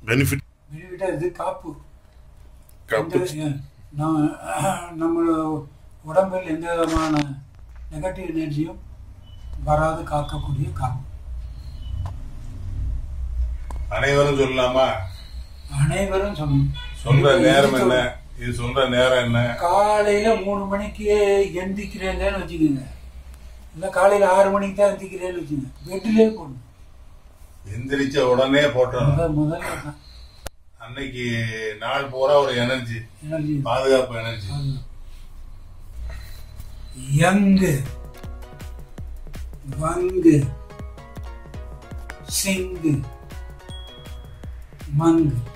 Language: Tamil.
பெனிஃபிட் பெனிஃபிட்டா இது காப்பு காப்பு எந்த- நம்ம நம்ம உடம்பில் எந்த விதமான நெகட்டிவ் எனர்ஜியும் வராது காக்கக்கூடிய காப்பு அனைவரும் சொல்லலாமா அனைவரும் சொல்லணும் சொல்ற இது நேரம் என்ன சொல்லணும். இது சொல்ற நேரம் என்ன காலையில மூணு மணிக்கு எந்திக்கிறேங்கன்னு வச்சுக்கோங்க இல்லை காலையில ஆறு மணிக்கு தான் எந்திக்கிறேன்னு வச்சுக்கோங்க பெட்டிலே போடணும் எந்திரிச்ச உடனே போட்டணும் முதல் முதல்ல தான் அன்னைக்கு நாள் பூரா ஒரு எனர்ஜி எனர்ஜி பாதுகாப்பு எனர்ஜி யங்கு வங்கு சிங்கு மங்கு